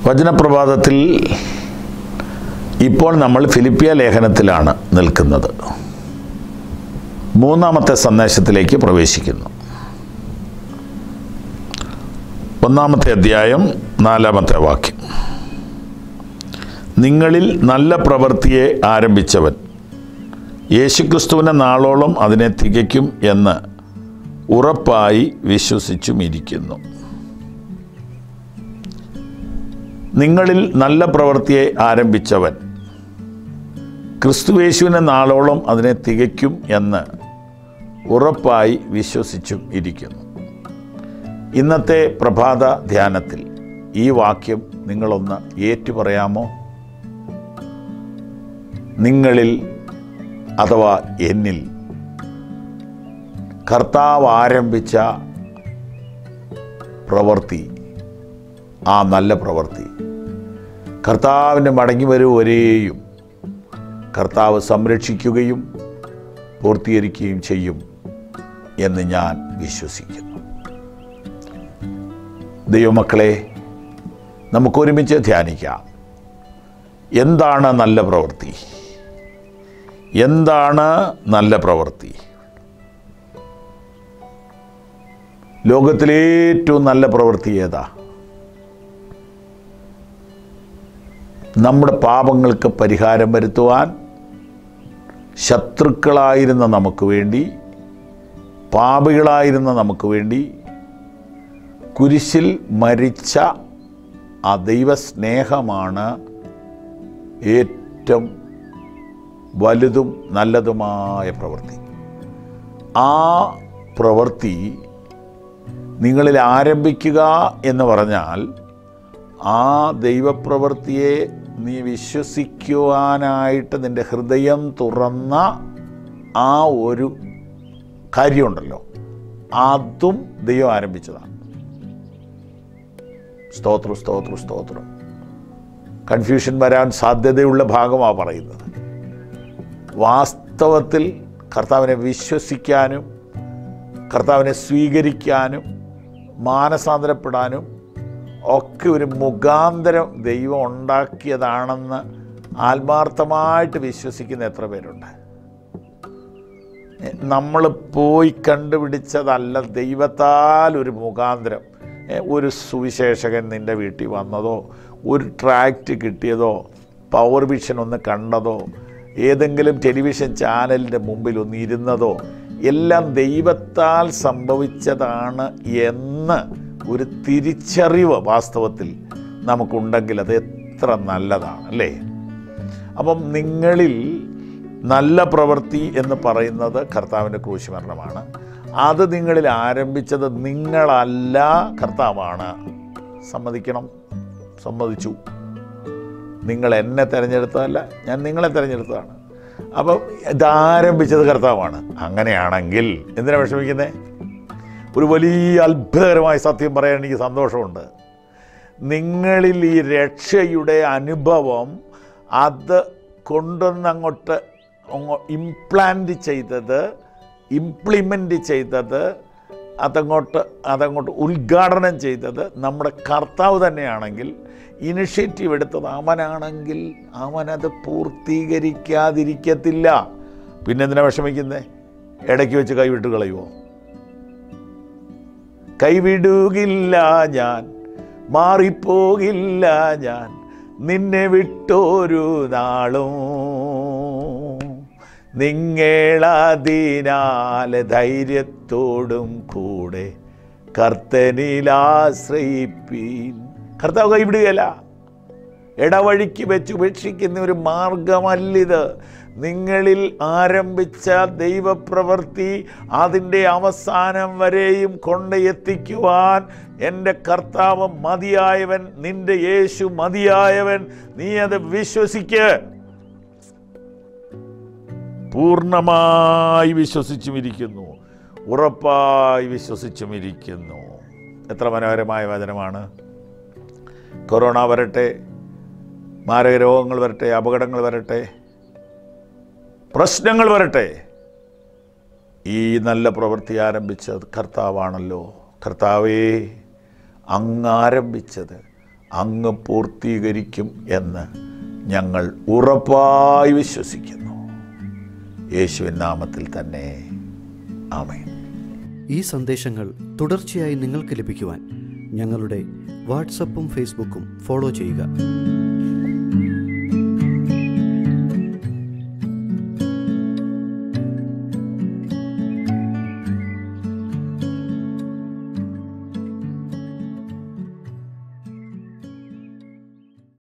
വചനപ്രഭാതത്തിൽ ഇപ്പോൾ നമ്മൾ ഫിലിപ്പിയ ലേഖനത്തിലാണ് നിൽക്കുന്നത് മൂന്നാമത്തെ സന്ദേശത്തിലേക്ക് പ്രവേശിക്കുന്നു ഒന്നാമത്തെ അധ്യായം നാലാമത്തെ വാക്യം നിങ്ങളിൽ നല്ല പ്രവൃത്തിയെ ആരംഭിച്ചവൻ യേശുക്രിസ്തുവിനെ നാളോളം അതിനെ തികയ്ക്കും എന്ന് ഉറപ്പായി വിശ്വസിച്ചും ഇരിക്കുന്നു നിങ്ങളിൽ നല്ല പ്രവൃത്തിയെ ആരംഭിച്ചവൻ ക്രിസ്തുവേശുവിനെ നാളോളം അതിനെ തികയ്ക്കും എന്ന് ഉറപ്പായി വിശ്വസിച്ചും ഇരിക്കുന്നു ഇന്നത്തെ പ്രഭാത ധ്യാനത്തിൽ ഈ വാക്യം നിങ്ങളൊന്ന് ഏറ്റുപറയാമോ നിങ്ങളിൽ അഥവാ എന്നിൽ കർത്താവ് ആരംഭിച്ച പ്രവൃത്തി ആ നല്ല പ്രവൃത്തി കർത്താവിൻ്റെ മടങ്ങി വരെയും കർത്താവ് സംരക്ഷിക്കുകയും പൂർത്തീകരിക്കുകയും ചെയ്യും എന്ന് ഞാൻ വിശ്വസിക്കുന്നു ദൈവമക്കളെ നമുക്കൊരുമിച്ച് ധ്യാനിക്കാം എന്താണ് നല്ല പ്രവൃത്തി എന്താണ് നല്ല പ്രവൃത്തി ലോകത്തിലെ ഏറ്റവും നല്ല പ്രവൃത്തി ഏതാ നമ്മുടെ പാപങ്ങൾക്ക് പരിഹാരം വരുത്തുവാൻ ശത്രുക്കളായിരുന്ന നമുക്ക് വേണ്ടി പാപികളായിരുന്ന നമുക്ക് വേണ്ടി കുരിശിൽ മരിച്ച ആ ദൈവസ്നേഹമാണ് ഏറ്റവും വലുതും നല്ലതുമായ പ്രവൃത്തി ആ പ്രവൃത്തി നിങ്ങളിൽ ആരംഭിക്കുക എന്ന് പറഞ്ഞാൽ ആ ദൈവപ്രവൃത്തിയെ നീ വിശ്വസിക്കുവാനായിട്ട് നിൻ്റെ ഹൃദയം തുറന്ന ആ ഒരു കാര്യമുണ്ടല്ലോ അതും ദൈവം ആരംഭിച്ചതാണ് സ്തോത്രം സ്തോത്രം സ്തോത്രം കൺഫ്യൂഷൻ വരാൻ സാധ്യതയുള്ള ഭാഗമാണ് പറയുന്നത് വാസ്തവത്തിൽ കർത്താവിനെ വിശ്വസിക്കാനും കർത്താവിനെ സ്വീകരിക്കാനും മാനസാന്തരപ്പെടാനും ഒക്കെ ഒരു മുഖാന്തരം ദൈവം ഉണ്ടാക്കിയതാണെന്ന് ആത്മാർത്ഥമായിട്ട് വിശ്വസിക്കുന്ന എത്ര പേരുണ്ട് നമ്മൾ പോയി കണ്ടുപിടിച്ചതല്ല ദൈവത്താൽ ഒരു മുഖാന്തരം ഏ, ഒരു സുവിശേഷകൻ നിൻ്റെ വീട്ടിൽ വന്നതോ ഒരു ട്രാക്റ്റ് കിട്ടിയതോ പവർ വിഷൻ ഒന്ന് കണ്ടതോ ഏതെങ്കിലും ടെലിവിഷൻ ചാനലിൻ്റെ മുമ്പിൽ ഒന്ന് ഇരുന്നതോ എല്ലാം ദൈവത്താൽ സംഭവിച്ചതാണ് എന്ന് ഒരു തിരിച്ചറിവ് വാസ്തവത്തിൽ നമുക്കുണ്ടെങ്കിൽ അത് എത്ര നല്ലതാണ് അല്ലേ അപ്പം നിങ്ങളിൽ നല്ല പ്രവൃത്തി എന്ന് പറയുന്നത് കർത്താവിൻ്റെ ക്രൂശുമരണമാണ് അത് നിങ്ങളിൽ ആരംഭിച്ചത് നിങ്ങളല്ല കർത്താവാണ് സമ്മതിക്കണം സമ്മതിച്ചു നിങ്ങൾ എന്നെ തിരഞ്ഞെടുത്തതല്ല ഞാൻ നിങ്ങളെ തിരഞ്ഞെടുത്തതാണ് അപ്പം ഇതാരംഭിച്ചത് കർത്താവാണ് അങ്ങനെയാണെങ്കിൽ എന്തിനാ വിഷമിക്കുന്നത് ഒരു വലിയ അത്ഭുതകരമായ സത്യം പറയാൻ എനിക്ക് സന്തോഷമുണ്ട് നിങ്ങളിൽ ഈ രക്ഷയുടെ അനുഭവം അത് കൊണ്ടുവന്നങ്ങോട്ട് ഇംപ്ലാന്റ് ചെയ്തത് ഇംപ്ലിമെൻ്റ് ചെയ്തത് അതങ്ങോട്ട് അതങ്ങോട്ട് ഉദ്ഘാടനം ചെയ്തത് നമ്മുടെ കർത്താവ് തന്നെയാണെങ്കിൽ ഇനിഷ്യേറ്റീവ് എടുത്തത് അവനാണെങ്കിൽ അവനത് പൂർത്തീകരിക്കാതിരിക്കത്തില്ല പിന്നെ എന്തിനാ വിഷമിക്കുന്നത് ഇടയ്ക്ക് വെച്ച് കൈവിട്ട് കളയുമോ കൈവിടുകില്ല ഞാൻ മാറിപ്പോകില്ല ഞാൻ നിന്നെ വിട്ടൊരു നാളും നിങ്ങളതിനാൽ ധൈര്യത്തോടും കൂടെ കർത്തനിലാശ്രയിപ്പീൻ കർത്താവ് കൈവിടുകയല്ല ഇടവഴിക്ക് വെച്ച് ഉപേക്ഷിക്കുന്ന ഒരു മാർഗമല്ലിത് നിങ്ങളിൽ ആരംഭിച്ച ദൈവപ്രവൃത്തി അതിൻ്റെ അവസാനം വരെയും കൊണ്ട് എത്തിക്കുവാൻ എൻ്റെ കർത്താവ് മതിയായവൻ നിന്റെ യേശു മതിയായവൻ നീ അത് വിശ്വസിക്ക് പൂർണ്ണമായി വിശ്വസിച്ചും ഇരിക്കുന്നു ഉറപ്പായി വിശ്വസിച്ചും ഇരിക്കുന്നു എത്ര മനോഹരമായ വചനമാണ് കൊറോണ വരട്ടെ മാരക രോഗങ്ങൾ വരട്ടെ അപകടങ്ങൾ വരട്ടെ പ്രശ്നങ്ങൾ വരട്ടെ ഈ നല്ല പ്രവൃത്തി ആരംഭിച്ചത് കർത്താവാണല്ലോ കർത്താവേ അങ്ങ് ആരംഭിച്ചത് അങ്ങ് പൂർത്തീകരിക്കും എന്ന് ഞങ്ങൾ ഉറപ്പായി വിശ്വസിക്കുന്നു യേശുവിൻ നാമത്തിൽ തന്നെ ആമേൻ ഈ സന്ദേശങ്ങൾ തുടർച്ചയായി നിങ്ങൾക്ക് ലഭിക്കുവാൻ ഞങ്ങളുടെ വാട്സപ്പും ഫേസ്ബുക്കും ഫോളോ ചെയ്യുക